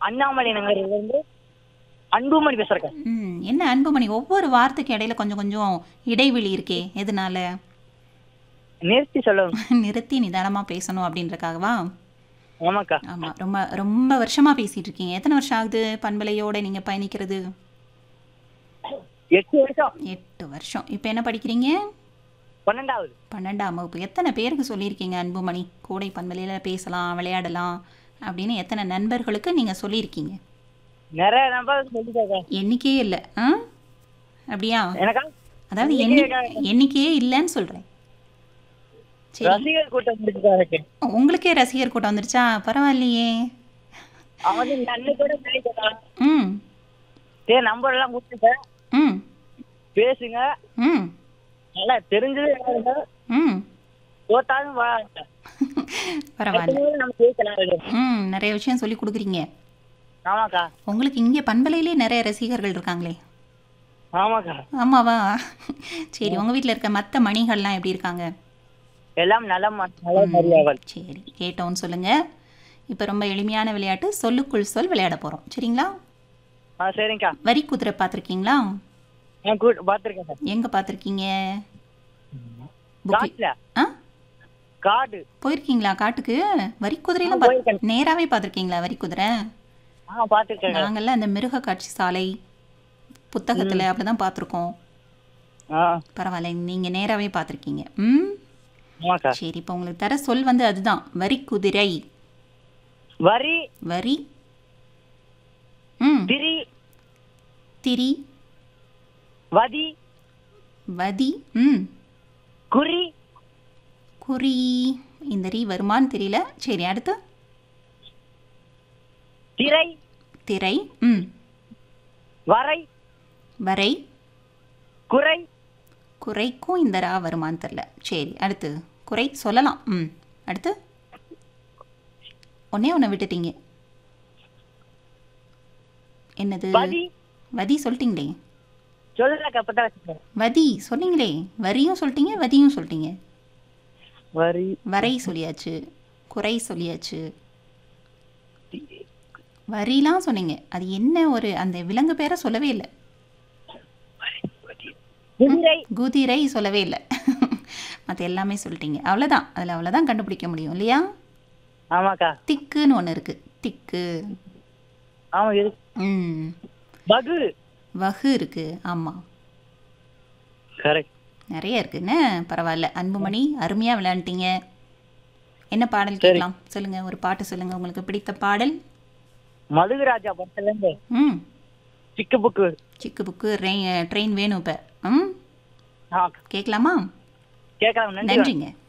அண்ணாமலை நகர்ல இருந்து அன்புமணி பேசுறேங்க ம் என்ன அன்புமணி ஒவ்வொரு வார்த்தைக்கு இடையில கொஞ்சம் கொஞ்சம் இடைவெளி இருக்கே எதனால நிறுத்தி சொல்லணும் நிறுத்தி நிதானமாக பேசணும் அப்படின்றக்காகவா ஆமாக்கா ஆமாம் ரொம்ப ரொம்ப வருஷமாக பேசிகிட்டு இருக்கீங்க எத்தனை வருஷம் ஆகுது பண்பலையோட நீங்கள் பயணிக்கிறது எட்டு வருஷம் எட்டு வருஷம் இப்போ என்ன படிக்கிறீங்க பன்னெண்டாவது பன்னெண்டாம் வகுப்பு எத்தனை பேருக்கு சொல்லியிருக்கீங்க அன்புமணி கூடை பண்பலையில் பேசலாம் விளையாடலாம் அப்படின்னு எத்தனை நண்பர்களுக்கு நீங்கள் சொல்லியிருக்கீங்க நிறைய நம்பர் சொல்லிட்டாக்கா எண்ணிக்கையே இல்லை ஆ அப்படியா எனக்கா அதாவது எண்ணி எண்ணிக்கையே இல்லைன்னு சொல்கிறேன் சரி ரசிகர் கூட்டம் முடிச்சுட்டாரு உங்களுக்கே ரசிகர் கூட்டம் வந்துருச்சா பரவாயில்லையே அவன் நன்னு கூட பேசுறா ம் சரி நம்பர் எல்லாம் கொடுத்துட்டேன் ம் பேசுங்க ம் நல்லா தெரிஞ்சது யாருங்க ம் தோத்தாலும் வா- பரவாயில்ல எப்பவுமே நம்ம பேசலாம் ம் நிறைய விஷயம் சொல்லி கொடுக்குறீங்க ஆமாக்கா உங்களுக்கு இங்கே பண்பலையிலே நிறைய ரசிகர்கள் இருக்காங்களே ஆமாக்கா ஆமாவா சரி உங்கள் வீட்டில் இருக்க மற்ற மணிகள்லாம் எப்படி இருக்காங்க எல்லாம் நலம் நல்ல மரியாதை சரி கேட்டோன்னு சொல்லுங்கள் இப்போ ரொம்ப எளிமையான விளையாட்டு சொல்லுக்குள் சொல் விளையாட போகிறோம் சரிங்களா ஆ சரிங்கக்கா வரி குதிரை பார்த்துருக்கீங்களா நான் கூட்டு பார்த்துருக்கேன் சார் எங்கே பார்த்துருக்கீங்க புக்கு காட்டுல ஆ காடு போயிருக்கீங்களா காட்டுக்கு வரி குதிரையெல்லாம் ஆ, பார்த்து போயிருக்கேன். நேராகவே பார்த்துருக்கீங்களா வரி குதிரை ஆ பார்த்துருக்கேங்க நாங்கள்லாம் அந்த மிருக காட்சி சாலை புத்தகத்தில் அப்படி தான் பார்த்துருக்கோம் ஆ பரவாயில்ல நீங்கள் நேராகவே பார்த்துருக்கீங்க ம் ஆமாக்கா சரி இப்போ உங்களுக்கு தர சொல் வந்து அதுதான் வரி குதிரை வரி வரி ம் திரி திரி வதி வதி ம் குறி குறி இந்த ரீ வருமான்னு தெரியல சரி அடுத்து திரை திரை ம் வரை வரை குறை குறைக்கும் இந்த ரா வருமான்னு தெரில சரி அடுத்து குறை சொல்லலாம் ம் அடுத்து ஒன்னே ஒன்று விட்டுட்டீங்க என்னது வதி வதி சொல்லிட்டீங்களே சொல்லலக்கா அப்பதான் வச்சுக்கேன் வதி சொன்னீங்களே வரியும் சொல்லிட்டீங்க வதியும் சொல்லிட்டீங்க வரி வரை சொல்லியாச்சு குறை சொல்லியாச்சு வரிலாம் சொன்னீங்க அது என்ன ஒரு அந்த விலங்கு பேரை சொல்லவே இல்லை குதிரை குதிரை சொல்லவே இல்லை மற்ற எல்லாமே சொல்லிட்டீங்க அவ்வளோதான் அதில் அவ்வளோதான் கண்டுபிடிக்க முடியும் இல்லையா ஆமாக்கா திக்குன்னு ஒன்று இருக்குது திக்கு ஆமா இருக்கு ம் பகு வகு இருக்குது ஆமாம் கரெக்ட் நிறைய இருக்குன்னு பரவாயில்ல அன்புமணி அருமையாக விளையாண்டுட்டீங்க என்ன பாடல் கேட்கலாம் சொல்லுங்கள் ஒரு பாட்டு சொல்லுங்கள் உங்களுக்கு பிடித்த பாடல் மதுகராஜா படத்துல இருந்து ம் சிக்கு புக்கு சிக்கு புக்கு ட்ரெயின் ட்ரெயின் வேணும் இப்போ ம் ஆ கேட்கலாமா கேட்கலாம் நன்றி நன்றிங்க